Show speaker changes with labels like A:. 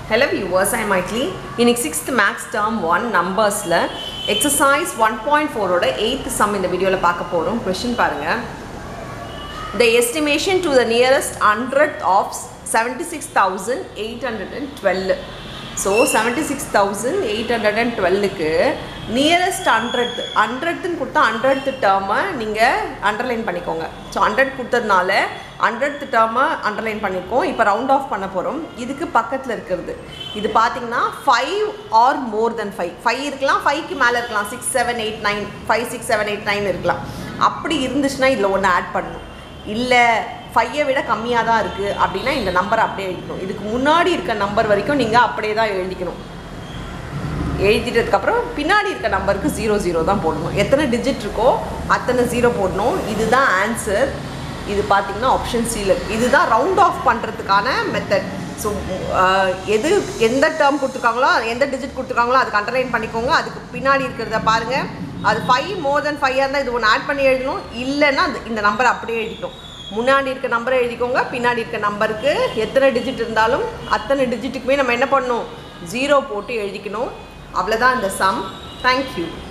A: hello viewers ஐ மைட்லி இன்னைக்கு சிக்ஸ்த் மேக்ஸ் டேர்ம் ஒன் நம்பர்ஸில் எக்ஸசைஸ் ஒன் பாயிண்ட் ஃபோரோட எயித்து சம் இந்த வீடியோவில் பார்க்க போகிறோம் கொஷின் பாருங்கள் the estimation to the nearest hundredth of 76,812 so seventy six thousand eight hundred and டுவெல்லுக்கு நியரஸ்ட் ஹண்ட்ரட் ஹண்ட்ரட்னு கொடுத்தா ஹண்ட்ரட் டேர்மை நீங்கள் அண்டர்லைன் பண்ணிக்கோங்க ஸோ ஹண்ட்ரட் கொடுத்ததுனால ஹண்ட்ரட் டேர்மை அண்டர்லைன் பண்ணியிருக்கோம் இப்போ ரவுண்ட் ஆஃப் பண்ண போகிறோம் இதுக்கு பக்கத்தில் இருக்கிறது இது பார்த்தீங்கன்னா five or more than five five இருக்கலாம் ஃபைவ்க்கு மேலே இருக்கலாம் six seven eight nine five six seven eight nine இருக்கலாம் அப்படி இருந்துச்சுன்னா இதில் ஒன்று ஆட் பண்ணணும் இல்லை ஃபையை விட கம்மியாக தான் இருக்குது அப்படின்னா இந்த நம்பர் அப்படியே எழுதிக்கணும் இதுக்கு முன்னாடி இருக்க நம்பர் வரைக்கும் நீங்கள் அப்படியே தான் எழுதிக்கணும் எழுதிட்டதுக்கப்புறம் பின்னாடி இருக்க நம்பருக்கு ஜீரோ ஜீரோ தான் போடணும் எத்தனை டிஜிட் இருக்கோ அத்தனை ஜீரோ போடணும் இதுதான் ஆன்சர் இது பார்த்தீங்கன்னா ஆப்ஷன் சியில் இதுதான் ரவுண்ட் ஆஃப் பண்ணுறதுக்கான மெத்தட் ஸோ எது எந்த டேர்ம் கொடுத்துருக்காங்களோ எந்த டிஜிட் கொடுத்துருக்காங்களோ அதுக்கு அண்டர்லைன் பண்ணிக்கோங்க அதுக்கு பின்னாடி இருக்கிறத பாருங்கள் அது ஃபைவ் மோர் தென் ஃபைவாக இருந்தால் இது ஒன்று ஆட் பண்ணி எழுதணும் இல்லைன்னா அந்த- இந்த நம்பர் அப்படியே எழுதிக்கணும் முன்னாடி இருக்க நம்பரை எழுதிக்கோங்க பின்னாடி இருக்க நம்பருக்கு எத்தனை டிஜிட் இருந்தாலும் அத்தனை டிஜிட்டுக்குமே நம்ம என்ன பண்ணணும் ஜீரோ போட்டு எழுதிக்கணும் அவ்வளோதான் இந்த சம் தேங்க்யூ